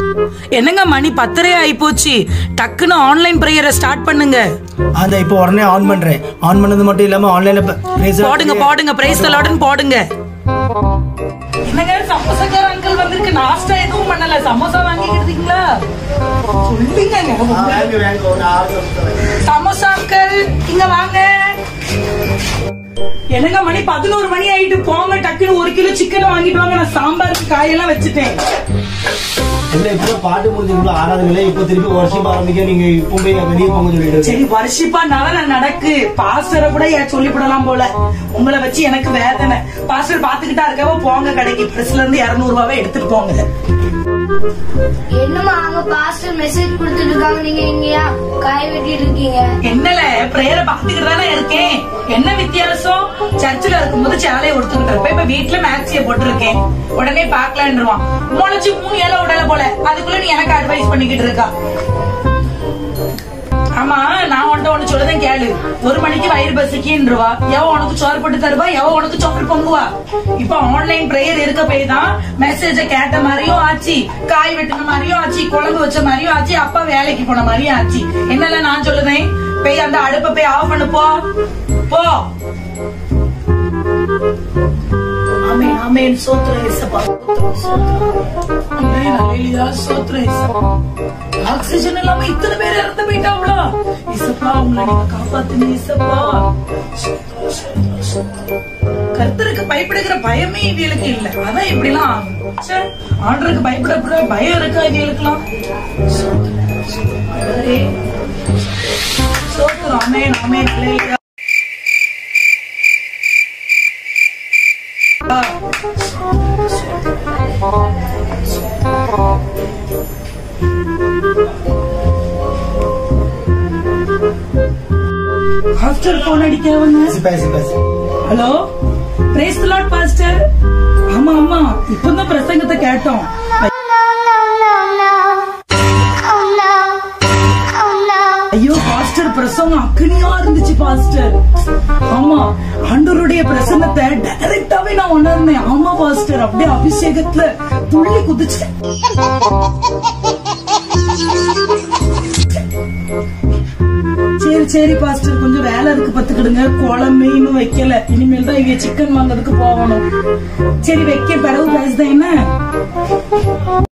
என்னங்க மணி பத்தரை ஆகி போச்சு டக்குன்னு ஆன்லைன் ப்ரேயரை ஸ்டார்ட் பண்ணுங்க அந்த இப்போ உடனே ஆன் பண்றேன் ஆன் பண்ணது மட்டும் இல்லாம ஆன்லைன்ல போடுங்க போடுங்க பிரைஸ் தலாடன் போடுங்க என்னங்க சமோசாக்கார அங்கிள் வந்திருக்கு நாஸ்டா எதுவும் பண்ணல சமோசா வாங்கிக்கிட்டீங்களா சொல்லுங்க சமோசா அங்கிள் இங்க வாங்க என்னங்க மணி பதினோரு மணி ஆயிட்டு போங்க டக்குன்னு ஒரு கிலோ சிக்கன் வாங்கிட்டு வாங்க நான் சாம்பாருக்கு காயெல்லாம் வச்சுட்டேன் இல்ல இப்போ பாட்டு முடிஞ்சு ஆறாவது இப்போ திருப்பி வருஷம் ஆரம்பிக்க நீங்க இப்போ போய் வெளியே போங்க சொல்லிட்டு சரி வருஷப்பா நல நடக்கு பாஸ்டரை கூட ஏன் சொல்லிவிடலாம் போல உங்களை வச்சு எனக்கு வேதனை பாஸ்டர் பாத்துக்கிட்டா இருக்கவோ போங்க கடைக்கு பிரஸ்ல இருந்து இருநூறு ரூபாவை எடுத்துட்டு போங்க என்னமா அங்க பாஸ்டர் மெசேஜ் கொடுத்துட்டு இருக்காங்க நீங்க இங்கயா காய் வெட்டிட்டு இருக்கீங்க என்னல பிரேயரை பாத்துக்கிட்டு தானே இருக்கேன் என்ன வித்தியாசம் சர்ச்சில் இருக்கும்போது சேலையை கொடுத்துக்கிட்டு இருப்பேன் இப்ப வீட்டுல மேக்சிய போட்டிருக்கேன் உடனே பாக்கலான்னுருவான் முளைச்சு மூணு இலை உடல போல அதுக்குள்ள நீ எனக்கு அட்வைஸ் பண்ணிக்கிட்டு இருக்கா ஆமா நான் உன்ட்ட ஒண்ணு சொல்லுதேன் கேளு ஒரு மணிக்கு வயிறு பசிக்கின்றவா எவ உனக்கு சோறு போட்டு தருவா எவ உனக்கு சோறு பொங்குவா இப்ப ஆன்லைன் பிரேயர் இருக்க போய் தான் மெசேஜ கேட்ட மாதிரியும் ஆச்சு காய் வெட்டின மாதிரியும் ஆச்சு குழம்பு வச்ச மாதிரியும் ஆச்சு அப்பா வேலைக்கு போன மாதிரியும் ஆச்சு என்னல நான் சொல்லுதேன் போய் அந்த அடுப்பை போய் ஆஃப் பண்ணு போ போ ஆமே ஆமேன் சோத்ர இசப்பா ஆமென் அல்லேலூயா சோத்ர இசப்பா ஆக்சிஜன் இல்லாம இத்தனை பேர் இறந்து போயிட்டாங்களா இசப்பா உங்களை நீங்க காப்பாத்துங்க இசப்பா சோத்ரம், சோத்ரம், சோத்ரம். கர்த்தருக்கு பயப்படுகிற பயமே இவங்களுக்கு இல்ல அதான் இப்படி எல்லாம் ஆகும் ச்சே, ஆண்டருக்கு பயப்படக்கூட பயம் இருக்கா இவங்களுக்குலாம் சோத்ரம், சோத்ரம். ஆண்டவரே, சோத்ரம் ஆமென் ஆமென் அல்லேலூயா பாஸ்டர் போன் அடிக்கிறவங்க பேசி பேசி ஹலோ பிரேஸ் லார்ட் பாஸ்டர் ஆமா ஆமா இப்பதான் பிரசங்கத்தை கேட்டோம் ஐயோ பாஸ்டர் பிரசங்கம் அக்னியா இருந்துச்சு பாஸ்டர் ஆமா ஆண்டவருடைய பிரசங்கத்தை டைரக்டாவே நான் உணர்ந்தேன் ஆமா பாஸ்டர் அப்படியே அபிஷேகத்துல துள்ளி குதிச்சேன் சரி சரி பாஸ்டர் கொஞ்சம் வேலை இருக்கு பத்துக்கிடுங்க குழம்பு இன்னும் வைக்கல இனிமேல் தான் இவங்க சிக்கன் வாங்குறதுக்கு போகணும் சரி வைக்க பிறகு பேசுதேன் என்ன